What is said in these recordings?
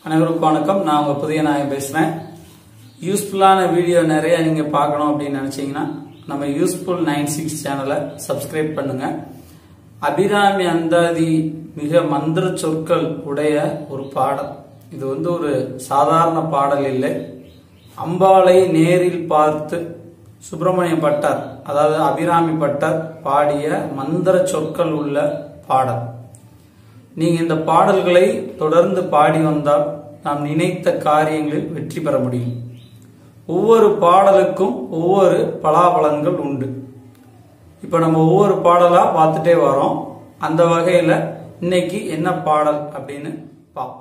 அனைவருக்கும் வணக்கம் நான் உங்க புதிய நாயகம் பேசுறேன் யூஸ்ஃபுல்லான வீடியோ நிறைய நீங்க பார்க்கணும் அப்படின்னு நினைச்சீங்கன்னா நம்ம யூஸ்ஃபுல் நைன் சிக்ஸ் சேனலை சப்ஸ்கிரைப் பண்ணுங்க அபிராமி அந்தாதி மிக மந்திர சொற்கள் உடைய ஒரு பாடல் இது வந்து ஒரு சாதாரண பாடல் இல்லை அம்பாளை நேரில் பார்த்து சுப்பிரமணிய பட்டர் அதாவது அபிராமி பட்டர் பாடிய மந்திர சொற்கள் உள்ள பாடல் நீங்க இந்த பாடல்களை தொடர்ந்து பாடி வந்தால் நாம் நினைத்த காரியங்களில் வெற்றி பெற முடியும் ஒவ்வொரு பாடலுக்கும் ஒவ்வொரு பலாபலன்கள் உண்டு இப்ப நம்ம ஒவ்வொரு பாடலா பார்த்துட்டே வரோம் அந்த வகையில இன்னைக்கு என்ன பாடல் அப்படின்னு பார்ப்போம்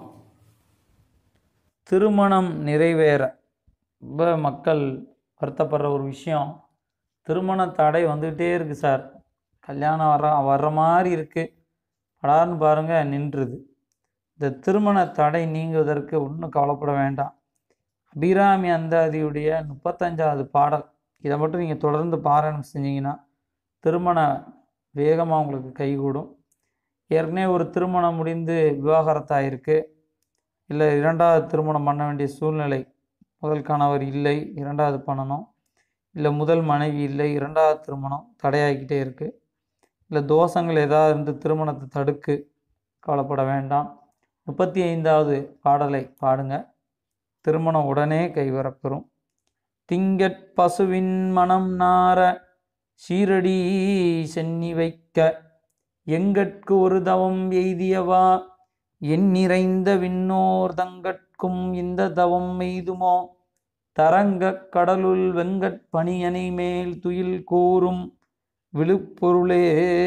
திருமணம் நிறைவேற ரொம்ப மக்கள் வருத்தப்படுற ஒரு விஷயம் திருமண தடை வந்துகிட்டே இருக்கு சார் கல்யாணம் வர வர்ற மாதிரி இருக்கு படார்னு பாருங்க நின்றுது இந்த திருமண தடை நீங்குவதற்கு ஒன்றும் கவலைப்பட வேண்டாம் அபிராமி அந்தாதியுடைய முப்பத்தஞ்சாவது பாடல் இதை மட்டும் நீங்கள் தொடர்ந்து பாராயணம் செஞ்சீங்கன்னா திருமண வேகமாக உங்களுக்கு கைகூடும் ஏற்கனவே ஒரு திருமணம் முடிந்து விவாகரத்தாயிருக்கு இல்லை இரண்டாவது திருமணம் பண்ண வேண்டிய சூழ்நிலை முதல் கணவர் இல்லை இரண்டாவது பண்ணணும் இல்லை முதல் மனைவி இல்லை இரண்டாவது திருமணம் தடையாகிக்கிட்டே இருக்குது இல்லை தோஷங்கள் ஏதாவது இருந்து திருமணத்தை தடுக்கு கவலைப்பட வேண்டாம் முப்பத்தி ஐந்தாவது பாடலை பாடுங்க திருமணம் உடனே கைவரப்பெறும் திங்கட் பசுவின் மனம் நார சீரடி சென்னி வைக்க எங்கட்கு ஒரு தவம் எய்தியவா என் நிறைந்த விண்ணோர் தங்கட்கும் இந்த தவம் எய்துமோ தரங்கக் கடலுள் வெங்கட் பணியனை மேல் துயில் கூறும் விழுப்பொருளே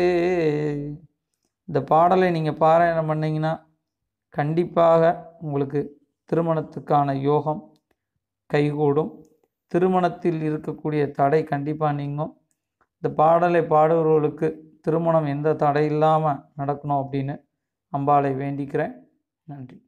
இந்த பாடலை நீங்கள் பாராயணம் பண்ணீங்கன்னா கண்டிப்பாக உங்களுக்கு திருமணத்துக்கான யோகம் கைகூடும் திருமணத்தில் இருக்கக்கூடிய தடை கண்டிப்பாக நீங்கும் இந்த பாடலை பாடுபவர்களுக்கு திருமணம் எந்த தடை இல்லாமல் நடக்கணும் அப்படின்னு அம்பாளை வேண்டிக்கிறேன் நன்றி